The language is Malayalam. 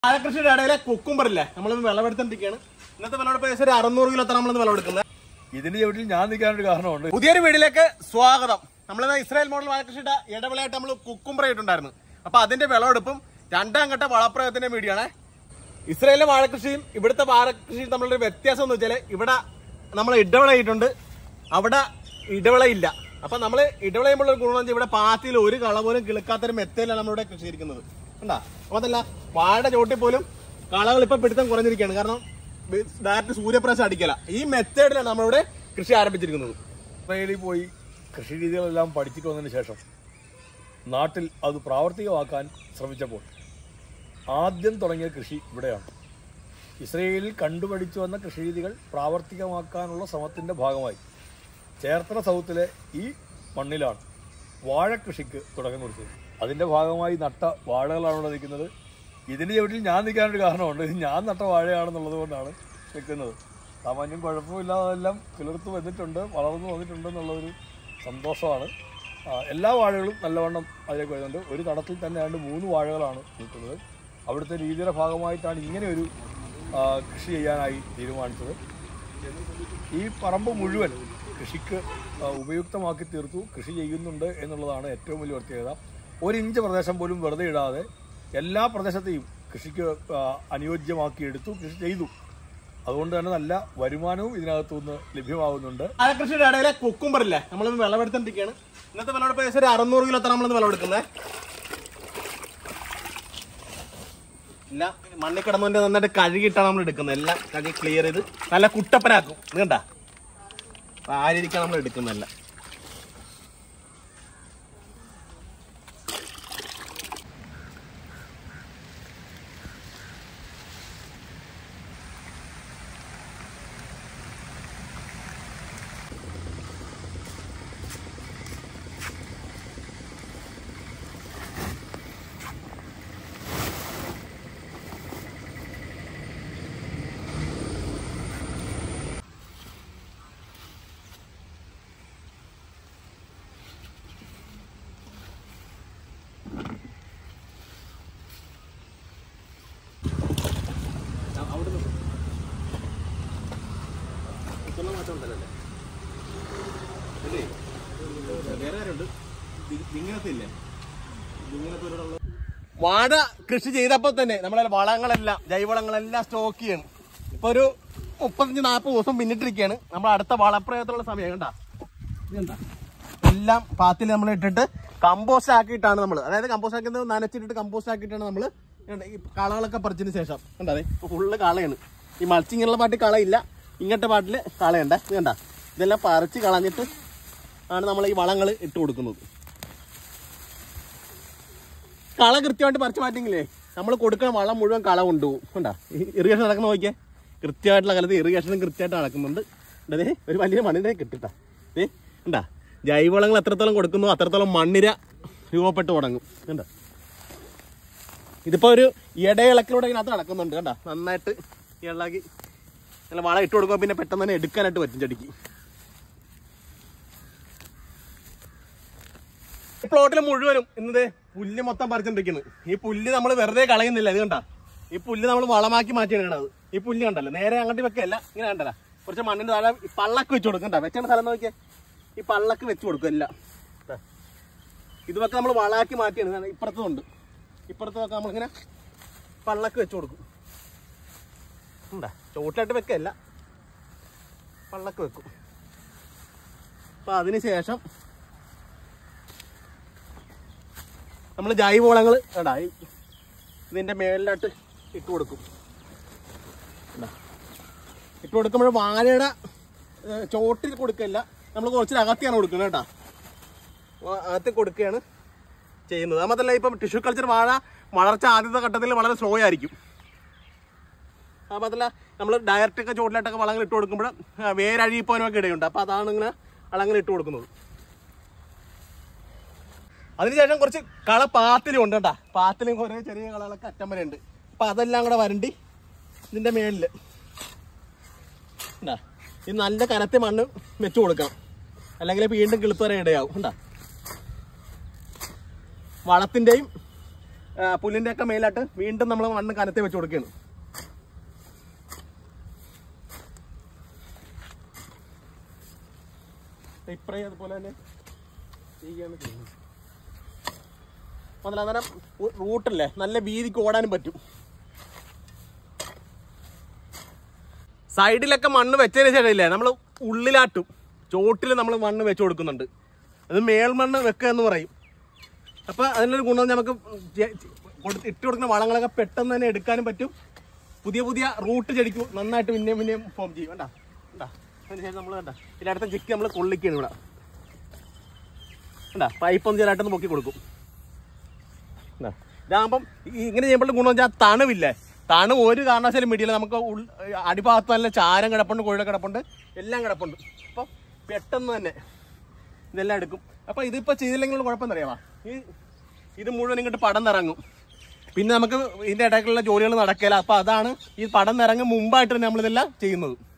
വാഴകൃഷിയുടെ ഇടയിലെ കുക്കുംബർ ഇല്ലേ നമ്മളിന്ന് വിളവെടുത്തോണ്ടിരിക്കുകയാണ് ഇന്നത്തെ വിളവെടുപ്പ് ഏകദേശം ഒരു അറുന്നൂറ് കിലോ എത്ര നമ്മളിന്ന് വിളവെടുക്കുന്നത് ഇതിന്റെ ചവിട്ടിൽ ഞാൻ നിൽക്കാനൊരു കാരണമുണ്ട് പുതിയൊരു വീഡിയോയിലേക്ക് സ്വാഗതം നമ്മളിന്ന് ഇസ്രായേൽ മോഡൽ വാഴകൃഷിയുടെ ഇടവിളയായിട്ട് നമ്മൾ കുക്കുംബർ ഇട്ടുണ്ടായിരുന്നു അപ്പൊ അതിന്റെ വിളവെടുപ്പും രണ്ടാം ഘട്ട വളപ്രയോഗത്തിന്റെ വീഡിയോ ആണ് ഇസ്രായേലിലെ വാഴകൃഷിയും ഇവിടുത്തെ വാഴകൃഷിയും തമ്മിലൊരു വ്യത്യാസം എന്ന് വെച്ചാൽ ഇവിടെ നമ്മൾ ഇടവിളയിട്ടുണ്ട് അവിടെ ഇടവിളയില്ല അപ്പൊ നമ്മൾ ഇടവിളയുമ്പോൾ ഒരു ഗുണം വെച്ചാൽ ഇവിടെ പാത്തിയിൽ ഒരു കള പോലും കിളുക്കാത്തൊരു മെത്തയിലാണ് നമ്മളിവിടെ കൃഷി ചെയ്തിരിക്കുന്നത് കണ്ടാ അപ്പൊ അതല്ല വാഴയുടെ ചോട്ടിൽ പോലും കളകൾ ഇപ്പൊ പിടുത്തം കുറഞ്ഞിരിക്കുകയാണ് കാരണം ഡയറക്റ്റ് സൂര്യപ്രകാശം അടിക്കല ഈ മെത്തേഡിലാണ് നമ്മളിവിടെ കൃഷി ആരംഭിച്ചിരിക്കുന്നത് ഇസ്രയേലിൽ പോയി കൃഷി രീതികളെല്ലാം പഠിച്ചിട്ട് വന്നതിന് ശേഷം നാട്ടിൽ അത് പ്രാവർത്തികമാക്കാൻ ശ്രമിച്ചപ്പോൾ ആദ്യം തുടങ്ങിയ കൃഷി ഇവിടെയാണ് ഇസ്രയേലിൽ കണ്ടുപഠിച്ചു വന്ന കൃഷി രീതികൾ പ്രാവർത്തികമാക്കാനുള്ള ശ്രമത്തിൻ്റെ ഭാഗമായി ചേർത്തല സൗത്തിലെ ഈ മണ്ണിലാണ് വാഴ കൃഷിക്ക് തുടക്കം കുറിച്ചത് അതിൻ്റെ ഭാഗമായി നട്ട വാഴകളാണ് ഇവിടെ നിൽക്കുന്നത് ഇതിൻ്റെ ചുവട്ടിൽ ഞാൻ നിൽക്കാനൊരു കാരണമുണ്ട് ഇത് ഞാൻ നട്ട വാഴയാണെന്നുള്ളത് കൊണ്ടാണ് നിൽക്കുന്നത് സാമാന്യം കുഴപ്പമില്ലാതെല്ലാം കിളിർത്ത് വന്നിട്ടുണ്ട് വളർന്നു വന്നിട്ടുണ്ട് എന്നുള്ളൊരു സന്തോഷമാണ് ആ, എല്ലാ വാഴകളും നല്ലവണ്ണം അതിലേക്ക് വരുന്നുണ്ട് ഒരു തടത്തിൽ തന്നെ ഏതാണ്ട് മൂന്ന് വാഴകളാണ് നിൽക്കുന്നത് അവിടുത്തെ രീതിയുടെ ഭാഗമായിട്ടാണ് ഇങ്ങനെ ഒരു ആ, കൃഷി ചെയ്യാനായി തീരുമാനിച്ചത് ഈ പറമ്പ് മുഴുവൻ കൃഷിക്ക് ആ, ഉപയുക്തമാക്കി തീർത്തു കൃഷി ചെയ്യുന്നുണ്ട് എന്നുള്ളതാണ് ഏറ്റവും വലിയ പ്രത്യേകത ഒരു ഇഞ്ച് പ്രദേശം പോലും വെറുതെ ഇടാതെ എല്ലാ പ്രദേശത്തെയും കൃഷിക്ക് ആ, അനുയോജ്യമാക്കി എടുത്തു കൃഷി ചെയ്തു അതുകൊണ്ട് തന്നെ നല്ല വരുമാനവും ഇതിനകത്തു നിന്ന് ലഭ്യമാകുന്നുണ്ട് വാഴകൃഷിയുടെ ഇടയിലെ കുക്കുംബർ ഇല്ലേ നമ്മളിന്ന് വിളവെടുത്തോണ്ടിരിക്കുകയാണ് ഇന്നത്തെ വിളവെടുപ്പ് ഏകദേശം ഒരു അറുന്നൂറ് കിലോ എത്ര നമ്മളിന്ന് വിളവെടുക്കുന്നത് ഇല്ല മണ്ണിൽ കിടന്നുകൊണ്ട് നന്നായിട്ട് കഴുകിയിട്ടാണ് നമ്മൾ എടുക്കുന്നത് എല്ലാം കഴുകി ക്ലിയർ ചെയ്ത് നല്ല കുട്ടപ്പനാക്കും ഇത് കണ്ട ആ രീതിക്കാണ് നമ്മൾ എടുക്കുന്നതല്ല വാഴ കൃഷി ചെയ്തപ്പോ തന്നെ നമ്മളെ വളങ്ങളെല്ലാം ജൈവവളങ്ങളെല്ലാം സ്റ്റോക്ക് ചെയ്യണം ഇപ്പൊ ഒരു മുപ്പത്തഞ്ച് നാൽപ്പത് ദിവസം പിന്നിട്ടിരിക്കുകയാണ് നമ്മൾ അടുത്ത വളപ്രയോഗത്തിലുള്ള സമയം കണ്ട ഇതെന്താ എല്ലാം പാത്തിൽ നമ്മൾ ഇട്ടിട്ട് കമ്പോസ്റ്റ് ആക്കിയിട്ടാണ് നമ്മൾ അതായത് കമ്പോസ്റ്റ് ആക്കുന്നത് നനച്ചിട്ടിട്ട് കമ്പോസ്റ്റ് ആക്കിയിട്ടാണ് നമ്മൾ ഈ കളകളൊക്കെ പറിച്ചതിന് ശേഷം കണ്ടാ ഫുള്ള് കളയാണ് ഈ മൾച്ചിങ്ങുള്ള പാട്ടിൽ കളയില്ല ഇങ്ങനത്തെ പാട്ടിൽ കളയണ്ട ഇത് കണ്ട ഇതെല്ലാം പറിച്ച് കളഞ്ഞിട്ട് ആണ് നമ്മൾ ഈ വളങ്ങൾ ഇട്ട് കൊടുക്കുന്നത് കള കൃത്യമായിട്ട് പറിച്ചു മാറ്റിങ്കിലേ നമ്മൾ കൊടുക്കുന്ന വളം മുഴുവൻ കള കൊണ്ടുപോകും കണ്ടാ ഇറിഗേഷൻ നടക്കുന്ന നോക്കിയേ കൃത്യമായിട്ടുള്ള കാലത്ത് ഇറിഗേഷനും കൃത്യമായിട്ട് നടക്കുന്നുണ്ട് അതെ ഒരു വലിയ മണ്ണിനെ കിട്ടിട്ടാ ഏ കണ്ടാ ജൈവവളങ്ങൾ എത്രത്തോളം കൊടുക്കുന്നു അത്രത്തോളം മണ്ണിര രൂപപ്പെട്ട് തുടങ്ങും കണ്ടാ ഇതിപ്പോ ഒരു ഇടയിളക്കിലൂടെ ഇതിനകത്ത് നടക്കുന്നുണ്ട് കണ്ടാ നന്നായിട്ട് ഇളകി നല്ല വളം ഇട്ട് കൊടുക്കുമ്പോൾ പിന്നെ പെട്ടെന്ന് തന്നെ എടുക്കാനായിട്ട് പറ്റും ചെടിക്ക് ഈ പ്ലോട്ടിൽ മുഴുവനും ഇന്നത് പുല്ല് മൊത്തം പറിച്ചോണ്ടിരിക്കുന്നു ഈ പുല്ല് നമ്മൾ വെറുതെ കളയുന്നില്ല ഇത് കണ്ട ഈ പുല്ല് നമ്മൾ വളമാക്കി മാറ്റിയാണ് കാണത് ഈ പുല്ല് കണ്ടല്ലോ നേരെ അങ്ങോട്ട് വെക്കല്ല ഇങ്ങനെ കണ്ടല്ല കുറച്ച് മണ്ണിന്റെ താഴെ ഈ പള്ളക്ക് വെച്ച് കൊടുക്കണ്ട വെച്ചാണ് സ്ഥലം നോക്കിയേ ഈ പള്ളക്ക് വെച്ച് കൊടുക്കും എല്ലാം ദാ. ഇതൊക്കെ നമ്മൾ വളാക്കി മാറ്റിയാണ് ദാ ഇപ്പുറത്തും ഉണ്ട് ഇപ്പുറത്തും നമ്മളിങ്ങനെ പള്ളക്ക് വെച്ച് കൊടുക്കും ഉണ്ടാ ചോട്ടിലായിട്ട് വെക്കല്ല പള്ളക്ക് വെക്കും അപ്പൊ അതിന് ശേഷം നമ്മൾ ജൈവവളങ്ങൾ കണ്ടാ ഈ ഇതിന്റെ മേളിലായിട്ട് ഇട്ട് കൊടുക്കും കണ്ടാ. ഇട്ട് കൊടുക്കുമ്പോൾ വാഴയുടെ ഏ, ചോട്ടിൽ കൊടുക്കല്ല നമ്മൾ കുറച്ച് അകത്തിയാണ് കൊടുക്കുന്നത് കേട്ടാ വ- അകത്ത് കൊടുക്കുകയാണ് ചെയ്യുന്നത് അത് മാത്രമല്ല ഇപ്പം ടിഷ്യൂ കൾച്ചർ വാഴ വളർച്ച ആദ്യത്തെ ഘട്ടത്തിൽ വളരെ സ്ലോ ആയിരിക്കും അത് മാത്രമല്ല നമ്മൾ ഡയറക്റ്റൊക്കെ ചോട്ടിലായിട്ടൊക്കെ വളങ്ങൾ ഇട്ട് കൊടുക്കുമ്പോൾ വേരഴിപ്പോനൊക്കെ ഇടയുണ്ട് അപ്പോൾ അതാണ് ഇങ്ങനെ വളങ്ങൾ ഇട്ട് കൊടുക്കുന്നത് അതിനുശേഷം കുറച്ച് കള പാത്തിലും ഉണ്ട് കേട്ടാ പാത്തിലും കുറേ ചെറിയ കളകളൊക്കെ അറ്റം വരെ ഉണ്ട് അപ്പൊ അതെല്ലാം കൂടെ വരണ്ടി ഇതിന്റെ മേളില് ഉണ്ടാ ഇത് നല്ല കനത്തെ മണ്ണ് വെച്ചു കൊടുക്കണം അല്ലെങ്കിൽ വീണ്ടും കിളുത്ത് വരെ ഇടയാവും ഉണ്ടാ വളത്തിന്റെയും ആ, പുല്ലിന്റെ ഒക്കെ മേലായിട്ട് വീണ്ടും നമ്മൾ മണ്ണ് കനത്തി വെച്ച് കൊടുക്കുകയാണ് ഇപ്പറേ അതുപോലെ തന്നെ ചെയ്യുകയാണ് ചെയ്യുന്നത് അതല്ല അന്നേരം റൂട്ടല്ലേ നല്ല വീതിക്ക് ഓടാനും പറ്റും സൈഡിലൊക്കെ മണ്ണ് വെച്ചതിന് ശേഷമില്ലേ നമ്മൾ ഉള്ളിലാട്ടും ചോട്ടിൽ നമ്മൾ മണ്ണ് വെച്ച് കൊടുക്കുന്നുണ്ട് അത് മേൽമണ്ണ് വെക്കുക എന്ന് പറയും അപ്പൊ അതിനൊരു ഗുണം നമുക്ക് ചെ- ചെ- കൊടുത്ത് ഇട്ട് കൊടുക്കുന്ന വളങ്ങളൊക്കെ പെട്ടെന്ന് തന്നെ എടുക്കാനും പറ്റും പുതിയ പുതിയ റൂട്ട് ചെടിക്കും നന്നായിട്ട് പിന്നെയും പിന്നെയും ഫോം ചെയ്യും വേണ്ട വേണ്ട അതിനുശേഷം നമ്മൾ വേണ്ട ഇതിന്റെ അടുത്ത ചിക്കി നമ്മൾ കൊള്ളിക്കുകയാണ് ഇവിടെ വേണ്ട പൈപ്പ് ഒന്ന് ചെറുതായിട്ടൊന്ന് പൊക്കി കൊടുക്കും ഇതാ. ഇതാകുമ്പം ഈ ഇങ്ങനെ ചെയ്യുമ്പോൾ ഗുണം വെച്ചാൽ തണുവില്ലേ തണുവ് ഒരു കാരണവശാലും മിടിയില്ല നമുക്ക് ഉൾ- അടിഭാഗത്ത് നല്ല ചാരം കിടപ്പുണ്ട് കോഴിയുടെ കിടപ്പുണ്ട് എല്ലാം കിടപ്പുണ്ട് അപ്പം പെട്ടെന്ന് തന്നെ ഇതെല്ലാം എടുക്കും അപ്പം ഇതിപ്പോൾ ചെയ്തില്ലെങ്കിൽ കുഴപ്പം അറിയാവാ ഈ ഇത് മുഴുവൻ ഇങ്ങോട്ട് പടം നിറങ്ങും പിന്നെ നമുക്ക് ഇതിൻ്റെ ഇടയ്ക്കുള്ള ജോലികൾ നടക്കില്ല അപ്പം അതാണ് ഈ പടം നിറങ്ങും മുമ്പായിട്ട് തന്നെ നമ്മളിതെല്ലാം ചെയ്യുന്നത്